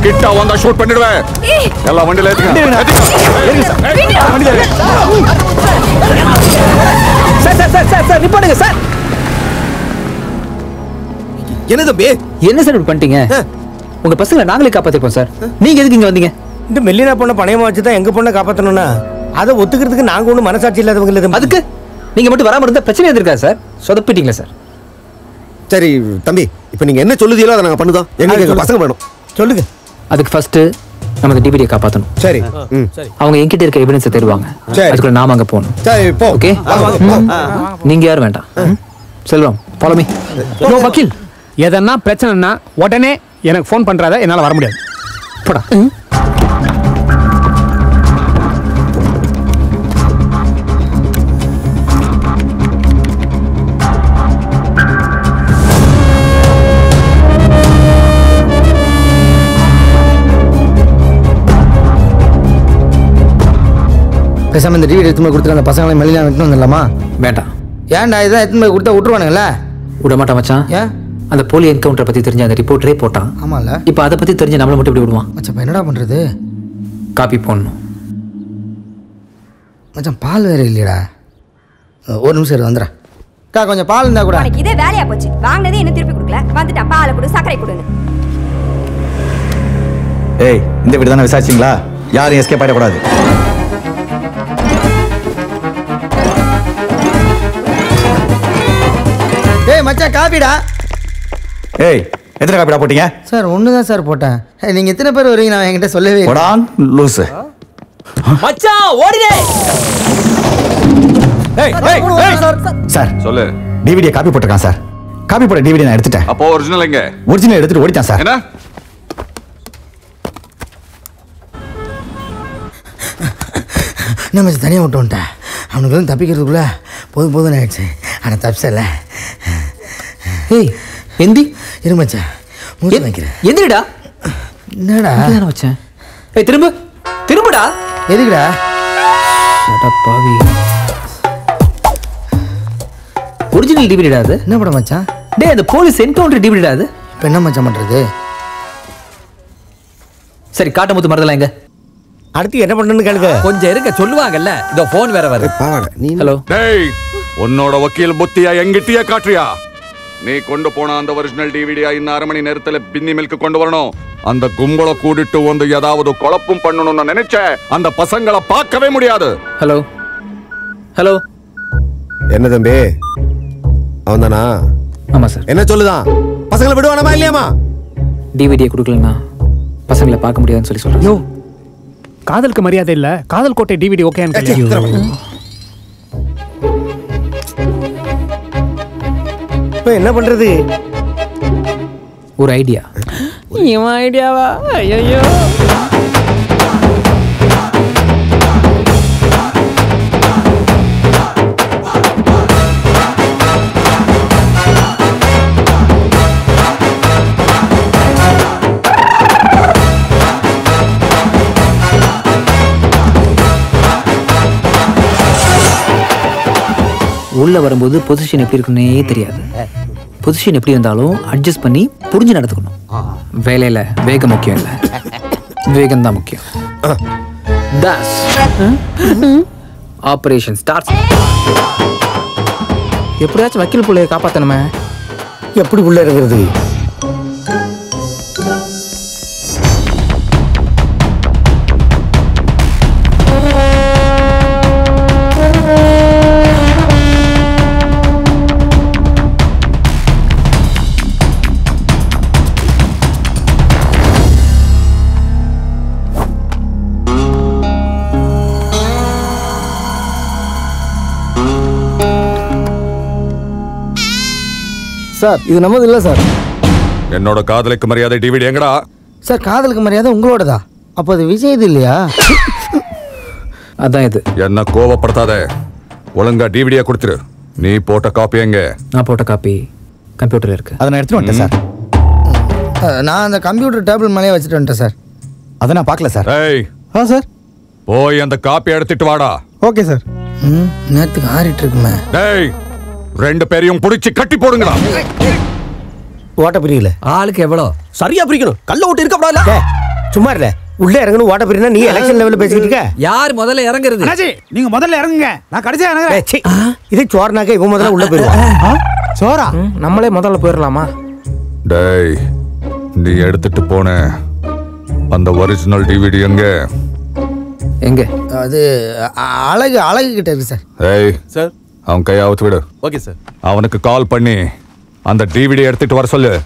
கிட்ட வந்தா ஷூட் பண்ணிடுவேன் எல்லாம் வண்டியில ஏத்துங்க sir sir sir sir sir நிப்பாடுங்க சார் என்ன தம்பி என்ன சார் இப்படி பண்ணிட்டீங்க உங்க பசங்களை நாங்களே காப்பாத்திருப்போம் சார் நீங்க எதுக்கு இங்க வந்தீங்க இந்த மெல்லினா பொண்ணை பணையமா வச்சு தான் எங்க பொண்ணை காப்பாத்தணும்னா அதை ஒத்துக்கிறதுக்கு நாங்க ஒன்றும் மனசாட்சி இல்லாதவங்க இல்லை தம்பி. அதுக்கு நீங்க மட்டும் வராம இருந்தா பிரச்சனை எதிர்க்காது சார் சொதப்பிட்டீங்களா சார் சரி தம்பி இப்போ நீங்க என்ன சொல்லுதீங்களோ அதை நாங்க பண்ணுதோம் எங்களுக்கு எங்க பசங்க வேணும் சொல்லுங்க அதுக்கு ஃபர்ஸ்ட் நம்ம அந்த டிவிடியை காப்பாத்தணும் சரி ம் அவங்க என்கிட்ட இருக்க எவிடன்ஸை தருவாங்க சரி. அதுக்குள்ள நாம அங்க போகணும் சரி போ ஓகே வாங்க, வாங்க. நீங்க யாரும் வேண்டாம் ம்? செல்வம் ஃபாலோ மீ யோ வக்கீல் எதனா பிரச்சனைனா உடனே எனக்கு ஃபோன் பண்றாத என்னால வர முடியாது போடா பேசாம இந்த டிவி எடுத்து போய் கொடுத்துட்டு அந்த பசங்களை மெல்லினா விட்டு வந்துடலாமா வேண்டாம் ஏன்டா இதான் எடுத்து போய் கொடுத்தா விட்டுருவானுங்களே விட மாட்டான் மச்சான் ஏன் அந்த போலி என்கவுண்டர் பத்தி தெரிஞ்ச அந்த ரிப்போர்ட்டரே போட்டான் ஆமால இப்போ அதை பத்தி தெரிஞ்ச நம்மளை மட்டும் இப்படி விடுவான் மச்சான் இப்ப என்னடா பண்றது காப்பி போடணும் மச்சான் பால் வேற இல்லையடா அஹ், ஒரு நிமிஷம் இரு, வந்துடுறேன் அக்கா கொஞ்சம் பால் இருந்தா கூட உனக்கு இதே வேலையா போச்சு வாங்கினதே என்ன திருப்பி கொடுக்கல வந்துட்டான் பாலை கொடு சர்க்கரை கொடுன்னு ஏய் இந்த வீடு தானே விசாரிச்சிங்களா யாரும் எஸ்கேப் ஆகிடக்கூடாது ஏய் மச்சான் காப்பிடா ஏய் எத்தனை காப்பிடா போட்டீங்க சார் ஒன்று தான் சார் போட்டேன் ஏய், நீங்க எத்தனை பேர் வரீங்க நான் என்கிட்ட சொல்லவே இல்லை. போடான் லூசு மச்சான் ஓடிடே ஏய் ஏய் ஏய் சார் சொல்லு டிவிடியை காப்பி போட்டிருக்கான் சார் காப்பி போட்ட டிவிடி நான் எடுத்துட்டேன் அப்போ ஒரிஜினல் எங்க ஒரிஜினல் எடுத்துட்டு ஓடிட்டான் சார் என்ன என்ன மச்சான் தனியாக விட்டு வந்துட்டேன் அவனுக்கு வந்து தப்பிக்கிறதுக்குள்ள போதும் போதும் ஆயிடுச்சு ஆனால் தப்பிச்சல ஏய் எந்தி இரு மச்சான் மூச்சு வைக்கிறேன் எந்திரிடா என்னடா இங்கதானே வச்சேன் ஏய் திரும்ப திரும்புடா எதுக்குடா அட பாவி ஒரிஜினல் டிவிடிடா அது என்ன படம் மச்சான் டேய் அந்த போலீஸ் என்கவுண்டர் டிவிடிடா அது இப்போ என்ன மச்சான் பண்ணுறது சரி காட்டமுத்து மறதலாம் எங்க அடுத்து என்ன பண்ணணும்னு கேளுங்க கொஞ்சம் இருக்க சொல்லுவாங்கல்ல இந்த போன் வேற வருது பாவாடை நீ ஹலோ டேய் உன்னோட வக்கீல் புத்தியா எங்கிட்டயே காட்டுறியா நீ கொண்டு போன அந்த ஒரிஜினல் டிவிடியா இன்னும் அரை மணி நேரத்துல பின்னி மில்க்கு கொண்டு வரணும் அந்த கும்பலை கூட்டிட்டு வந்து ஏதாவது குழப்பம் பண்ணணும்னு நினைச்சேன் அந்த பசங்களை பார்க்கவே முடியாது ஹலோ ஹலோ என்ன தம்பி அவன் தானா ஆமாம் சார் என்ன சொல்லுதான் பசங்களை விடுவானமா இல்லையாமா டிவிடியை கொடுக்கலன்னா பசங்களை பார்க்க முடியாதுன்னு சொல்லி சொல்கிறேன் யோ காதலுக்கு மரியாதை இல்ல காதல் கோட்டை டிவிடி ஓகேன்னு இப்போ என்ன பண்றது ஒரு ஐடியா இவன் ஐடியாவா ஐயோ உள்ள வரும்போது பொசிஷன் எப்படி இருக்குன்னே தெரியாது பொசிஷன் எப்படி இருந்தாலும் அட்ஜஸ்ட் பண்ணி புரிஞ்சு நடந்துக்கணும் வேலையில வேகம் முக்கியம் இல்லை வேகம் தான் முக்கியம் தாஸ் ஆபரேஷன் ஸ்டார்ட் எப்படியாச்சும் வக்கீல் பிள்ளைய காப்பாற்றணுமே எப்படி உள்ள இருக்கிறது சார் இது நமது இல்லை சார் என்னோட காதலுக்கு மரியாதை டிவிடி எங்கடா சார் காதலுக்கு மரியாதை உங்களோடதா அப்போ அது விஜய் இது இல்லையா அதான் இது என்ன கோவப்படுத்தாத ஒழுங்கா டிவிடியா கொடுத்துரு நீ போட்ட காப்பி எங்க நான் போட்ட காப்பி கம்ப்யூட்டர்ல இருக்கு அதை நான் எடுத்துட்டு வந்துட்டேன் சார் அஹ், நான் அந்த கம்ப்யூட்டர் டேபிள் மேலேயே வச்சுட்டு வந்துட்டேன் சார் அதை நான் பார்க்கல சார் ஏய் ஆ சார் போய் அந்த காப்பி எடுத்துட்டு வாடா ஓகே சார் ம் நேரத்துக்கு ஆறிட்டு இருக்குமே டேய் ரெண்டு பேரையும் புடிச்சு கட்டி போடுங்களா ஓட்ட பிரியல ஆளுக்கு எவ்வளோ சரியா பிரிக்கணும் கல்ல ஓட்டு இருக்க கூடாதுல சும்மா இல்ல உள்ள இறங்கணும் ஓட்ட போறீங்கன்னா நீ எலெக்ஷன் லெவல்ல பேசிக்கிட்டு இருக்க யார் முதல்ல இறங்குறது அண்ணாச்சி நீங்க முதல்ல இறங்குங்க நான் கடைசியா ஏய், இறங்குறேன் சீ. இது சோர்னாக்க இவன் முதல்ல உள்ள போயிருவான் சோரா நம்மளே முதல்ல போயிடலாமா டேய் நீ எடுத்துட்டு போன அந்த ஒரிஜினல் டிவிடி எங்க எங்க அது அ- அழகு அழகு கிட்ட இருக்கு சார் ஏய் சார் அவன் கையாவத்து விடு ஓகே சார் அவனுக்கு கால் பண்ணி அந்த டிவிடி எடுத்துட்டு வர சொல்லு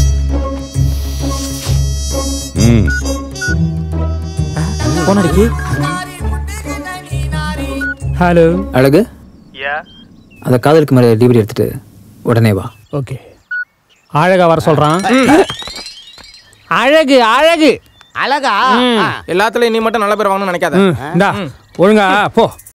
ம் ஹலோ அழகு அந்த காதலுக்கு மேலே டிவிடி எடுத்துட்டு உடனே வா ஓகே அழகா வர சொல்றான் அழகு அழகு அழகா எல்லாத்துலயும் நீ மட்டும் நல்ல பேர் வாங்கணும்னு நினைக்காத ம், இந்தா ஒழுங்கா போ